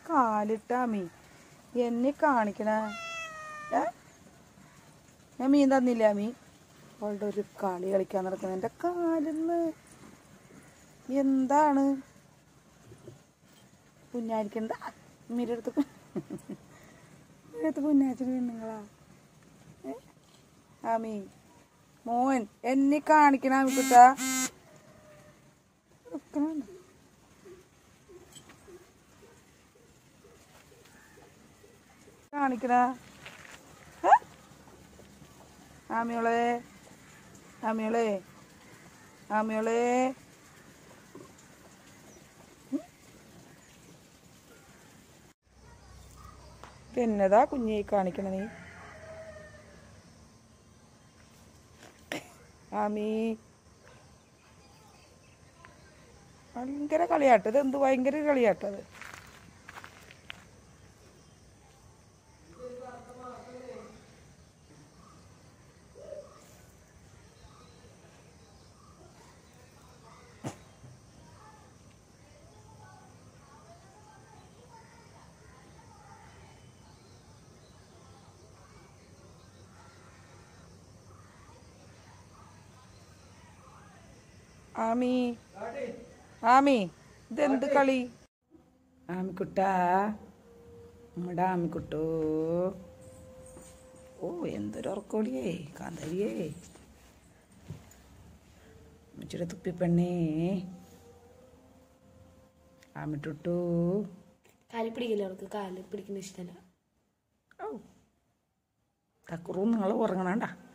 കാലിട്ടാമി എന്നെ കാണിക്കണ ഏ ഞാൻ മീൻ തന്നില്ല അമ്മി അവളുടെ ഒരു കളി കളിക്കാൻ നടക്കുന്നത് എൻ്റെ കാലിന്ന് എന്താണ് കുഞ്ഞായിരിക്കണ്ട മീരെടുത്ത് മീരെടുത്ത് കുഞ്ഞാച്ചിന് പെണ്ണുങ്ങളാ ഏ? ആമി മോൻ എന്നെ കാണിക്കണ ആമിക്കുട്ടാ നിക്കണുണ്ട്. കാണിക്കണ ഏ? ആമിയോളെ ആമിയോളെ ആമിയോളെ എന്നതാ കുഞ്ഞി കാണിക്കണ നീ ആമി ഭയങ്കര കളിയാട്ടത് എന്ത് ഭയങ്കര കളിയാട്ടത് ആമി ആമി ഇതെന്ത് കളി ആമിക്കുട്ടാ നമ്മുടെ ആമിക്കുട്ടോ ഓ എന്തൊരു ഉറക്കോളിയേ കാന്തരിയേ അമ്മച്ചിയുടെ തുപ്പിപ്പെണ്ണേ ആമിട്ടുട്ടു കാല് പിടിക്കില്ല അവൾക്ക് കാല് പിടിക്കുന്ന ഇഷ്ടമല്ല ഓ തക്കുറു നിങ്ങൾ ഉറങ്ങണണ്ട